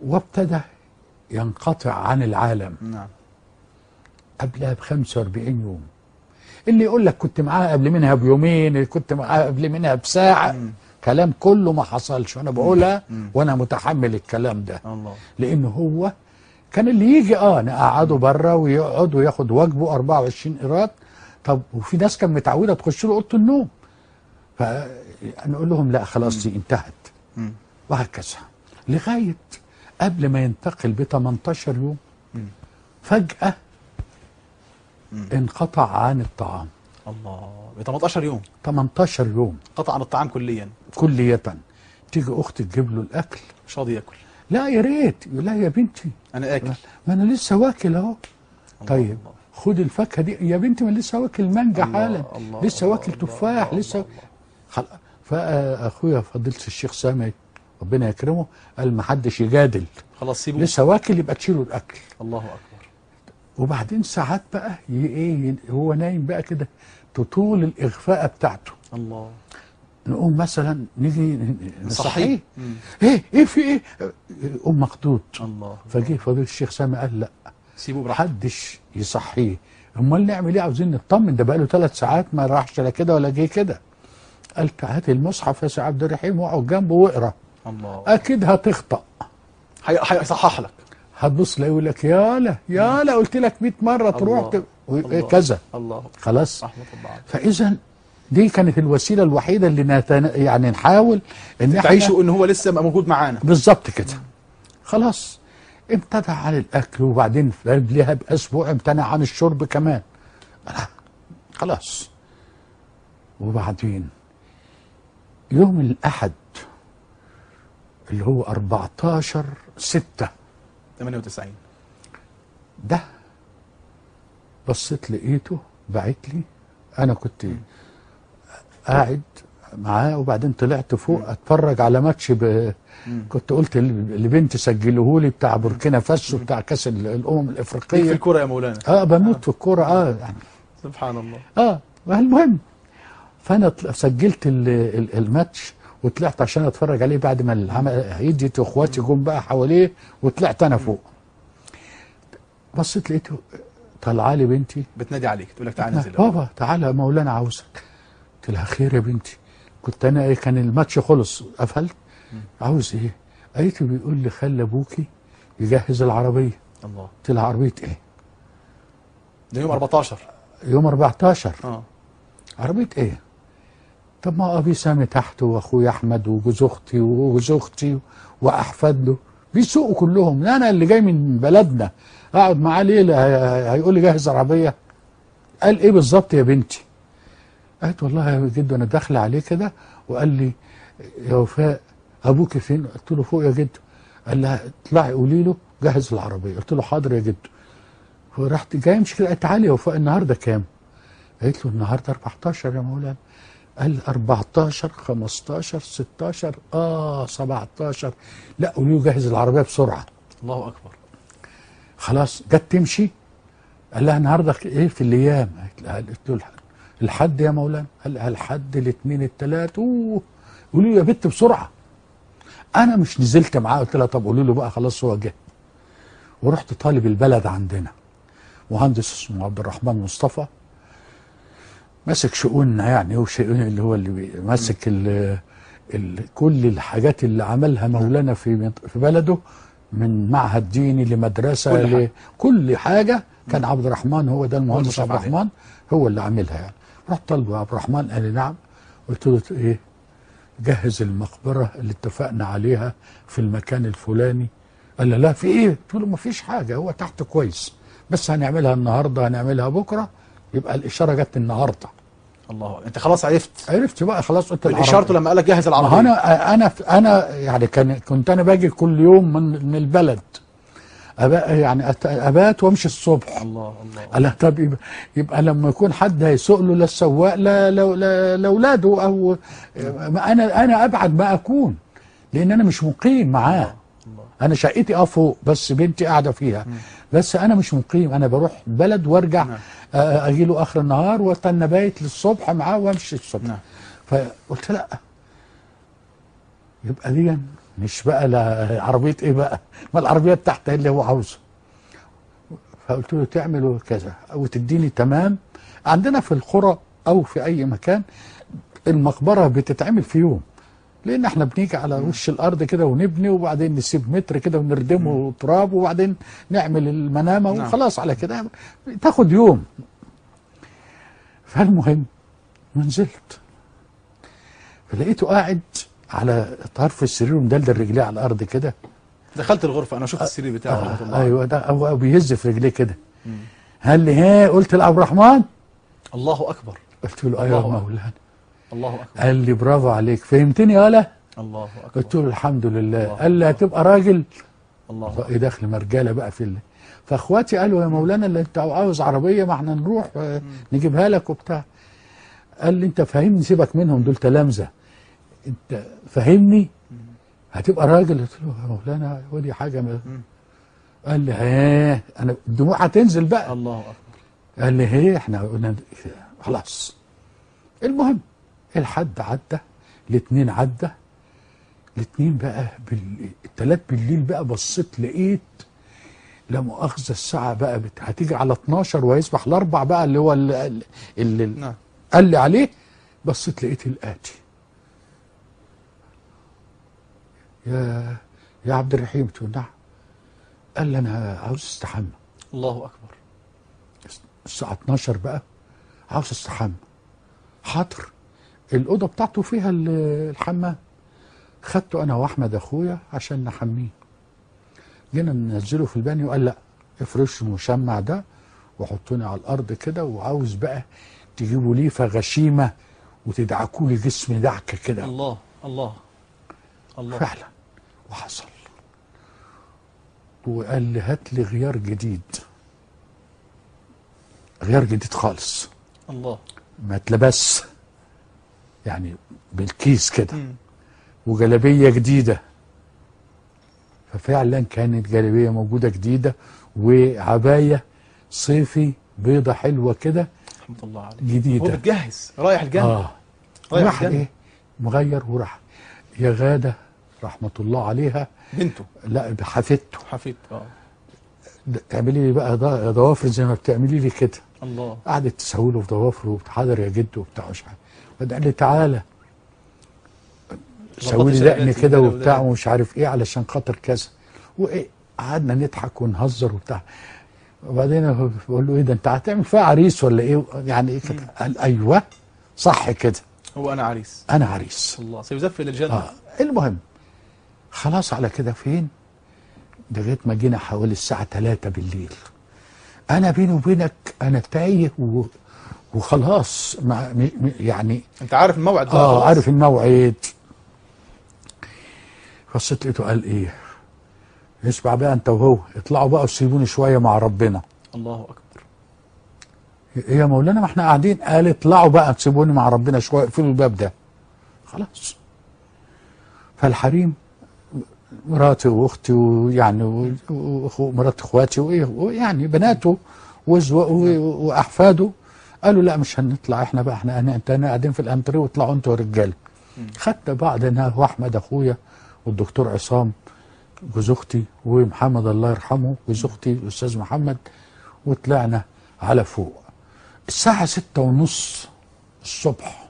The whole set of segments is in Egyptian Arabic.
وابتدى ينقطع عن العالم نعم قبلها ب 45 يوم اللي يقول لك كنت معاها قبل منها بيومين اللي كنت معاها قبل منها بساعة كلام كله ما حصلش وانا بقولها وانا متحمل الكلام ده الله لان هو كان اللي يجي اه نقعده بره ويقعد وياخد واجبه 24 قيراط طب وفي ناس كان متعوده تخش له اوضه النوم فنقول لهم لا خلاص دي انتهت مم. وهكذا لغايه قبل ما ينتقل ب 18 يوم فجاه انقطع عن الطعام الله ب 18 يوم 18 يوم قطع عن الطعام كليا كلية تيجي اختي تجيب له الاكل مش راضي ياكل لا يا ريت يقول لها يا بنتي انا اكل ما انا لسه واكل اهو طيب الله. خد الفاكهه دي يا بنتي ما لسه واكل مانجا الله، حالا الله، لسه الله، واكل الله، تفاح الله، لسه الله. خل... فاخويا فضيله الشيخ سامي ربنا يكرمه قال ما حدش يجادل خلاص سيبوه لسه واكل يبقى تشيلوا الاكل الله اكبر وبعدين ساعات بقى ي- ايه هو نايم بقى كده تطول الاغفاء بتاعته الله نقوم مثلا نيجي نصحيه نصحيه. مم. ايه ايه في ايه يقوم مخدود الله فجه فضيله الشيخ سامي قال لا سيبوه براحته محدش يصحيه امال نعمل ايه عاوزين نطمن ده بقاله ثلاث ساعات ما راحش لا كده ولا جه كده قال هات المصحف يا سي عبد الرحيم واقعد جنبه واقرا الله اكيد هتخطا هي- هيصحح لك هتبص لا يقول لك يالا يالا قلت لك 100 مره تروح الله. ت- و- الله. كذا الله خلاص رحمه الله عليك فاذا دي كانت الوسيله الوحيده اللي نتن... يعني نحاول ان احنا تعيشوا ان هو لسه موجود معانا بالظبط كده خلاص امتنع عن الاكل وبعدين قبلها باسبوع امتنع عن الشرب كمان أنا خلاص وبعدين يوم الاحد اللي هو 14 6 98 ده بصيت لقيته بعت لي انا كنت قاعد معاه وبعدين طلعت فوق اتفرج على ماتش ب... كنت قلت ل- لبنتي سجله لي بتاع بوركينا فاسو بتاع كاس ال- الامم ليك في الافريقيه الكرة يا مولانا اه بموت في الكوره اه يعني سبحان الله اه المهم فانا طل- سجلت ال- ال- الماتش وطلعت عشان اتفرج عليه بعد ما العمل هيدي اخواتي جم بقى حواليه وطلعت انا فوق بصيت لقيته طالعه لي بنتي بتنادي عليك تقول لك تعالى ننزل بابا تعالى يا مولانا عاوزك قلت لها خير يا بنتي كنت انا ايه كان الماتش خلص قفلت عاوز ايه قالت لي بيقول لي خلي ابوكي يجهز العربيه الله قلت لها عربيه ايه ده يوم 14 يوم 14 اه عربيه ايه طب ما ابي سامي تحت واخويا احمد وجوز اختي وجوز اختي واحفاد له بيسوقوا كلهم لا انا اللي جاي من بلدنا اقعد معاه ليله هي- هيقول لي جهز عربيه قال ايه بالظبط يا بنتي قالت والله يا جدو انا داخله عليه كده وقال لي يا وفاء ابوك فين قلت له فوق يا جدو قال لها اطلعي قولي له جهز العربيه قلت له حاضر يا جدو فرحت جاي مش كده قالت تعالي يا وفاء النهارده كام قالت له النهارده 14 يا مولانا قال 14 15 16 اه 17 لا قولي له جهز العربيه بسرعه الله اكبر خلاص جت تمشي قال لها النهارده ايه في الايام قالت لها- قالت له الح- الحد يا مولانا قال لها الحد الاثنين الثلاث اوه قولي له يا بنت بسرعه انا مش نزلت معاه قلت لها طب قولي له بقى خلاص هو جه ورحت طالب البلد عندنا مهندس اسمه عبد الرحمن مصطفى ماسك شؤوننا يعني هو شؤون اللي هو اللي بي- ماسك ال ال كل الحاجات اللي عملها مولانا في منط- في بلده من معهد ديني لمدرسه كل حاجة. كل حاجه كان عبد الرحمن هو ده المهندس المشرف عبد عليه. الرحمن هو اللي عاملها يعني رحت طالبه عبد الرحمن قال لي نعم قلت له ايه جهز المقبره اللي اتفقنا عليها في المكان الفلاني قال لي لا في ايه قلت له ما فيش حاجه هو تحت كويس بس هنعملها النهارده هنعملها بكره يبقى الاشاره جت النهارده الله انت خلاص عرفت عرفت بقى خلاص قلت من العربية. اشارته لما قال لك جهز ما هو العربيه انا انا انا يعني كان كنت انا باجي كل يوم من من البلد أبا يعني أت- ابات وامشي الصبح الله الله قال لها طب يبقى, يبقى لما يكون حد هيسوق له لا السواق لا لا- لا- لاولاده او ما انا انا ابعد ما اكون لان انا مش مقيم معاه الله انا شقتي اه فوق بس بنتي قاعده فيها بس انا مش مقيم انا بروح بلد وارجع نعم. آه، اجي له اخر النهار واستنى بايت للصبح معاه وامشي الصبح نعم. فقلت لا يبقى دي مش بقى لا عربيه ايه بقى ما العربيه تحت اللي هو عاوزه فقلت له تعملوا كذا وتديني تمام عندنا في القرى او في اي مكان المقبره بتتعمل في يوم لان احنا بنيجي على وش الارض كده ونبني وبعدين نسيب متر كده ونردمه تراب وبعدين نعمل المنامه نعم. وخلاص على كده تاخد يوم فالمهم نزلت فلقيته قاعد على طرف السرير ومدلدل رجليه على الارض كده دخلت الغرفه انا شفت السرير بتاعه رحمه الله آه ايوه ده هو بيهز في رجليه كده قال لي ها قلت لعبد الرحمن الله اكبر قلت له ايوه يا الله أكبر. مولانا الله اكبر قال لي برافو عليك فهمتني يا ولا الله اكبر قلت له الحمد لله الله قال لي هتبقى راجل الله أكبر. ايه دخل مرجاله بقى في ال... فاخواتي قالوا يا مولانا اللي انت عاوز عربيه ما احنا نروح آه، نجيبها لك وبتاع قال لي انت فاهمني سيبك منهم دول تلامذه انت فاهمني هتبقى راجل قلت له يا مولانا ودي حاجه ما... قال لي ها انا الدموع هتنزل بقى الله اكبر قال لي هي احنا قلنا خلاص المهم الحد عدى الاثنين عدى الاثنين بقى بال... التلات بالليل بقى بصيت لقيت لا مؤاخذة الساعة بقى بت... هتيجي على 12 ويصبح الأربع بقى اللي هو اللي, اللي نعم قال لي عليه بصيت لقيت الآتي يا يا عبد الرحيم قلت له نعم قال لي أنا عاوز استحمى الله اكبر الساعة 12 بقى عاوز استحمى حاضر الأوضة بتاعته فيها ال- الحمام خدته أنا وأحمد أخويا عشان نحميه جينا ننزله في البانيو قال لا افرشوا المشمع ده وحطوني على الأرض كده وعاوز بقى تجيبوا ليفة غشيمة وتدعكوا لي جسمي دعكة كده الله الله الله فعلا وحصل وقال لي هات لي غيار جديد غيار جديد خالص الله ما اتلبس يعني بالكيس كده مم. وجلابيه جديده ففعلا كانت جلابيه موجوده جديده وعبايه صيفي بيضه حلوه كده رحمه الله عليه هو جديده بتجهز رايح الجنه اه رايح راح الجنة. ايه مغير وراح يا غاده رحمه الله عليها بنته لا حفيدته حفيد اه ده- اعملي لي بقى ض- ضوافر زي ما بتعملي لي كده الله قعدت تسوي له في ضوافره وحاضر يا جد وبتاع مش عارف بعدين قال لي تعالى سوي لي شقات دقن في كده كده وبتاع وده. ومش عارف ايه علشان خاطر كذا وايه قعدنا نضحك ونهزر وبتاع وبعدين هو بقول له ايه ده انت هتعمل فيها عريس ولا ايه يعني ايه كده قال ايوه صح كده هو انا عريس انا عريس الله سيزف للجنه اه المهم خلاص على كده فين لغايه ما جينا حوالي الساعه 3 بالليل انا بيني وبينك انا تايه و... وخلاص مع... م... م- يعني انت عارف الموعد بقى اه خلاص. عارف الموعد بصيت لقيته قال ايه اسمع بقى انت وهو اطلعوا بقى وسيبوني شويه مع ربنا الله اكبر ايه يا مولانا ما احنا قاعدين قال اطلعوا بقى تسيبوني مع ربنا شويه اقفلوا الباب ده خلاص فالحريم مراتي واختي ويعني و- وأخو- مرات اخواتي وايه ويعني بناته وزو- و- واحفاده قالوا لا مش هنطلع احنا بقى احنا انا انت انا قاعدين في الانتريه واطلعوا انتوا يا رجاله خدت بعضنا واحمد اخويا والدكتور عصام جوز اختي ومحمد الله يرحمه جوز اختي الاستاذ محمد وطلعنا على فوق الساعة ستة ونص الصبح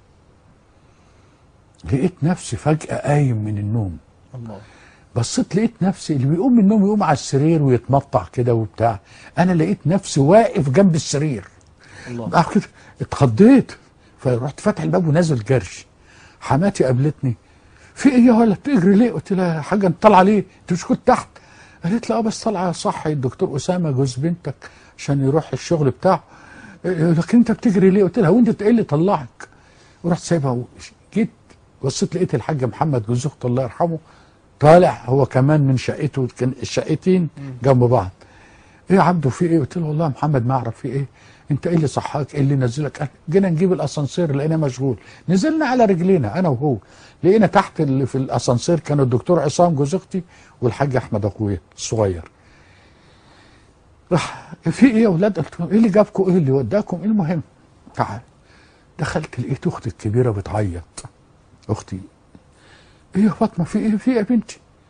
لقيت نفسي فجأة قايم من النوم الله بصيت لقيت نفسي اللي بيقوم من النوم يقوم على السرير ويتمطع كده وبتاع انا لقيت نفسي واقف جنب السرير الله بقى كده اتخضيت فرحت فاتح الباب ونازل جرش حماتي قابلتني في ايه يا ولد بتجري ليه قلت لها يا حاجه انت طالعه ليه انت مش كنت تحت قالت لي اه بس طالعه صحي الدكتور اسامه جوز بنتك عشان يروح الشغل بتاعه إيه، لكن انت بتجري ليه قلت لها وانت ايه اللي طلعك ورحت سايبها وش- جيت بصيت لقيت الحاج محمد جوز اخته الله يرحمه طالع هو كمان من شقته كان الشقتين جنب بعض ايه يا عبده في ايه قلت له والله يا محمد ما اعرف في ايه انت ايه اللي صحاك ايه اللي نزلك قال جينا نجيب الاسانسير لقيناه مشغول نزلنا على رجلينا انا وهو لقينا تحت اللي في الاسانسير كان الدكتور عصام جوز اختي والحاج احمد اخويا الصغير راح في ايه يا اولاد قلت لهم ايه اللي جابكم ايه اللي وداكم المهم تعال دخلت لقيت اختي الكبيره بتعيط اختي ايه يا فاطمه في ايه في ايه يا بنتي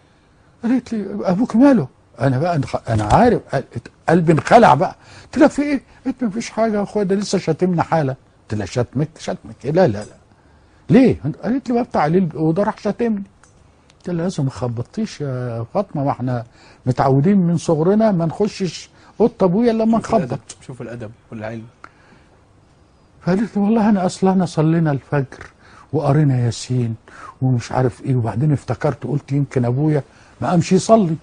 قالت لي ابوك ماله انا بقى انخ- انا عارف قلبي انخلع بقى قلت لها في ايه قالت لي مفيش حاجه يا اخويا ده لسه شاتمنا حاله قلت لها شتمك شتمك إيه؟ لا لا لا ليه قالت لي بفتح عليه الاوضه راح شاتمني قلت لها لازم ما خبطتيش يا فاطمه ما احنا متعودين من صغرنا ما نخشش اوضه ابويا الا لما شوف الأدب نخبط شوف الأدب والعلم فقالت لي والله انا اصلا انا صلينا الفجر وقرينا ياسين ومش عارف ايه وبعدين افتكرت قلت يمكن ابويا ما قامش يصلي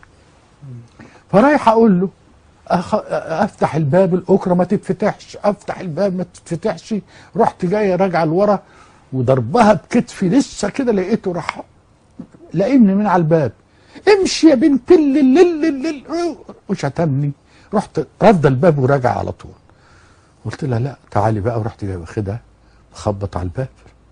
فرايح اقول له أخ... افتح الباب الاكره ما تتفتحش افتح الباب ما تتفتحش رحت جايه راجعه لورا وضربها بكتفي لسه كده لقيته راح لقيني من على الباب امشي يا بنت اللي اللي اللي وشتمني رحت رد الباب وراجع على طول قلت لها لا تعالي بقى ورحت جاي واخدها خبط على الباب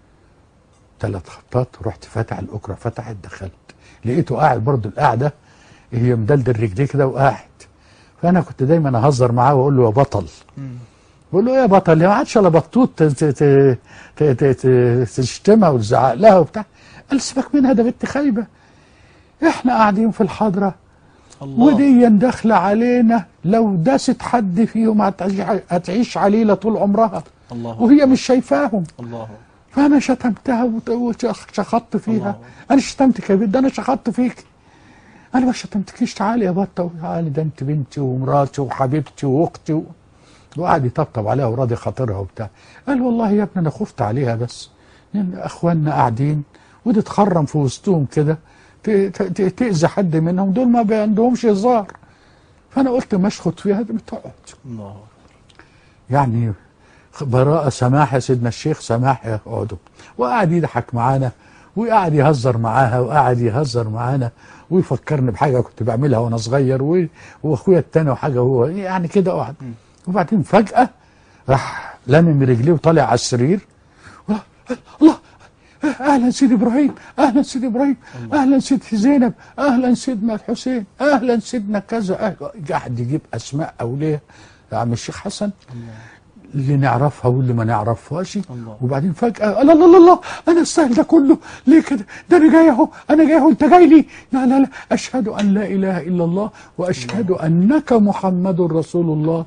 ثلاث خبطات ورحت فاتح الاكره فتحت دخلت لقيته قاعد برضه القعده هي مدلدل رجليه كده وقاعد فانا كنت دايما اهزر معاه واقول له يا بطل بقول له إيه يا بطل يا ما عادش الا بطوط ت- ت- ت- ت- ت- ت- تشتمها وتزعق لها وبتاع قال سيبك منها ده بنت خايبه احنا قاعدين في الحضره الله ودي داخله علينا لو داست حد فيهم هتعيش هتعيش عليله طول عمرها الله وهي مش شايفاهم الله فانا شتمتها وت- وشخطت فيها الله. انا شتمتك يا بنت ده انا شخطت فيك انا ما شتمتكيش تعالي يا بطه تعالي ده انت بنتي ومراتي وحبيبتي واختي و... وقعد يطبطب عليها وراضي خاطرها وبتاع قال والله يا ابني انا خفت عليها بس لان اخواننا قاعدين ودي تخرم في وسطهم كده ت- ت- ت- تاذي حد منهم دول ما بي- عندهمش هزار فانا قلت ما اشخط فيها دي بتقعد الله يعني براءة سماح يا سيدنا الشيخ سماح يا اقعدوا وقعد يضحك معانا وقعد يهزر معاها وقعد يهزر معانا ويفكرني بحاجة كنت بعملها وانا صغير و- واخويا التاني وحاجة هو يعني كده قعد وبعدين فجأة راح لامم رجليه وطالع على السرير الله الله اهلا سيدي ابراهيم اهلا سيدي ابراهيم اهلا سيدي زينب اهلا سيدنا الحسين اهلا سيدنا كذا أهلا. قاعد يجيب اسماء اولياء يا عم الشيخ حسن اللي نعرفها واللي ما نعرفهاش الله. وبعدين فجأة لا لا لا لا أنا السهل ده كله ليه كده ده أنا جاي أهو أنا جاي أهو أنت جاي لي لا لا لا أشهد أن لا إله إلا الله وأشهد أنك محمد رسول الله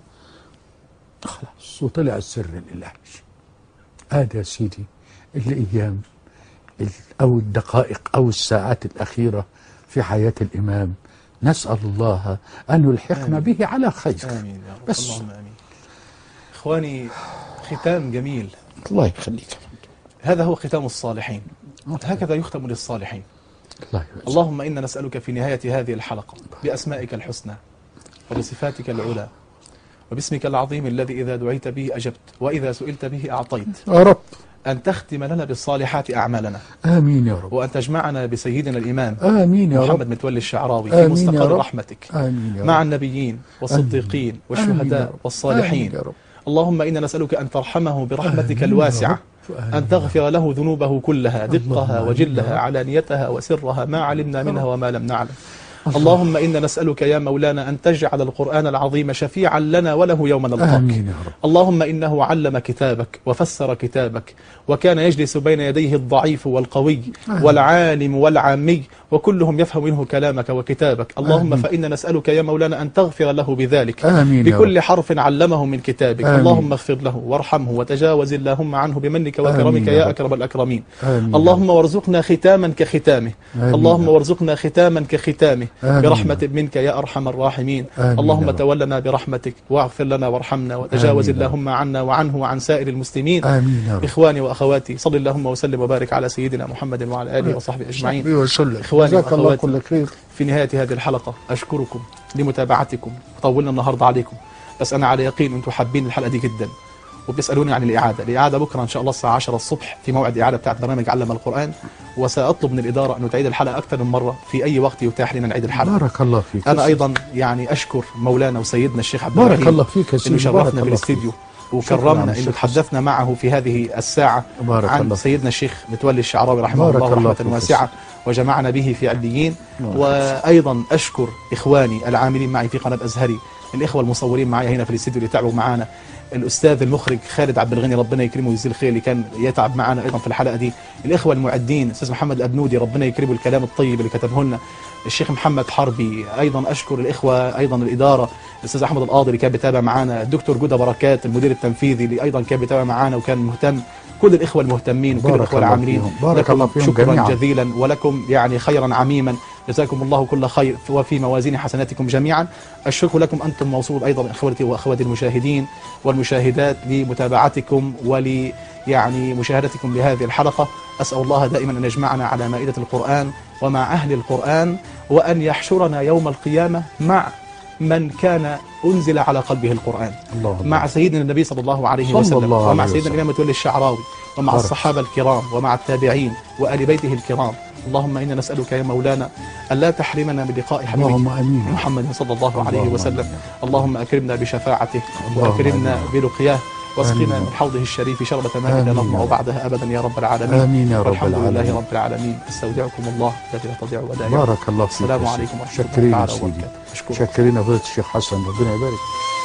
خلاص وطلع السر الإلهي هذا يا سيدي الأيام ال- أو الدقائق أو الساعات الأخيرة في حياة الإمام نسأل الله أن يلحقنا آمين. به على خير آمين يا رب بس. اللهم آمين إخواني ختام جميل الله يخليك هذا هو ختام الصالحين هكذا يختم للصالحين الله يبارك. اللهم إنا نسألك في نهاية هذه الحلقة بأسمائك الحسنى وبصفاتك العلى وباسمك العظيم الذي إذا دعيت به أجبت وإذا سئلت به أعطيت يا رب أن تختم لنا بالصالحات أعمالنا آمين يا رب وأن تجمعنا بسيدنا الإمام آمين يا رب محمد متولي الشعراوي في آمين يا مستقر رب. رحمتك آمين يا مع رب النبيين والصديقين آمين والشهداء يا رب. والصالحين آمين يا رب اللهم إنا نسألك أن ترحمه برحمتك آمين يا الواسعة رب. آمين أن تغفر له ذنوبه كلها دقها اللهم وجلها آمين. علانيتها وسرها ما علمنا منها وما لم نعلم اللهم إنا نسألك يا مولانا أن تجعل القرآن العظيم شفيعا لنا وله يوم نلقاك آمين يا رب اللهم إنه علم كتابك وفسر كتابك وكان يجلس بين يديه الضعيف والقوي والعالم والعامي وكلهم يفهم منه كلامك وكتابك اللهم آمين. فإنا نسألك يا مولانا أن تغفر له بذلك آمين يا رب بكل حرف علمه من كتابك آمين. اللهم اغفر له وارحمه وتجاوز اللهم عنه بمنك آمين وكرمك يا يا رب. أكرم الأكرمين آمين اللهم وارزقنا ختاما كختامه آمين اللهم يا رب. وارزقنا ختاما كختامه آمين برحمة منك يا أرحم الراحمين آمين اللهم يا رب. تولنا برحمتك واغفر لنا وارحمنا وتجاوز آمين يا رب. اللهم عنا وعنه وعن سائر المسلمين آمين يا رب إخواني وأخواتي صل اللهم وسلم وبارك على سيدنا محمد وعلى آله وصحبه أجمعين صحبي وسلم إخواني جزاك الله وأخواتي. كل خير في نهاية هذه الحلقة أشكركم لمتابعتكم طولنا النهاردة عليكم بس أنا على يقين أنتم حابين الحلقة دي جدا وبيسألوني عن الإعادة الإعادة بكرة إن شاء الله الساعة 10 الصبح في موعد إعادة بتاعت برنامج علم القرآن وسأطلب من الإدارة أن تعيد الحلقة أكثر من مرة في أي وقت يتاح لنا نعيد الحلقة بارك الله فيك أنا أيضا يعني أشكر مولانا وسيدنا الشيخ عبد بارك الرحيم الله فيك يا انه سيدي بارك شرفنا الله بالاستديو شكراً وكرمنا عم انه الشيخ تحدثنا معه في هذه الساعة بارك عن الله. سيدنا الشيخ متولي الشعراوي رحمه بارك الله الله رحمة فيك. واسعة وجمعنا به في عليين بارك وأيضا أشكر إخواني العاملين معي في قناة أزهري الاخوه المصورين معايا هنا في الاستديو اللي تعبوا معانا الاستاذ المخرج خالد عبد الغني ربنا يكرمه ويجزيه الخير اللي كان يتعب معانا ايضا في الحلقه دي الاخوه المعدين الاستاذ محمد الابنودي ربنا يكرمه الكلام الطيب اللي كتبه لنا الشيخ محمد حربي ايضا اشكر الاخوه ايضا الاداره الاستاذ احمد القاضي اللي كان بيتابع معانا الدكتور جوده بركات المدير التنفيذي اللي ايضا كان بيتابع معانا وكان مهتم كل الاخوه المهتمين وكل بارك الاخوه الله العاملين فيهم. بارك لكم الله فيهم شكرا جميعاً. جزيلا ولكم يعني خيرا عميما جزاكم الله كل خير وفي موازين حسناتكم جميعا الشكر لكم انتم موصول ايضا اخوتي واخواتي المشاهدين والمشاهدات لمتابعتكم ول يعني مشاهدتكم لهذه الحلقه اسال الله دائما ان يجمعنا على مائده القران ومع اهل القران وان يحشرنا يوم القيامه مع من كان انزل على قلبه القران الله الله. مع سيدنا النبي صلى الله عليه صلى وسلم الله ومع عليه سيدنا وسلم. الإمام متولي الشعراوي ومع بارك. الصحابة الكرام ومع التابعين وآل بيته الكرام اللهم إنا نسألك يا مولانا ألا تحرمنا من لقاء اللهم حبيبك امين محمد صلى الله عليه اللهم وسلم آمين. اللهم أكرمنا بشفاعته اللهم وأكرمنا آمين. بلقياه واسقنا آمين. من حوضه الشريف شربة ماء لا آمين نظمأ يا رب. بعدها أبدا يا رب العالمين امين يا رب والحمد لله العالمين رب العالمين استودعكم الله الذي لا تضيع ودائعه بارك الله فيك السلام يا عليكم سيدي. ورحمة الله شكرين يا تعالى سيدي وبركاته أشكرك شكرين يا فضيله الشيخ حسن ربنا يبارك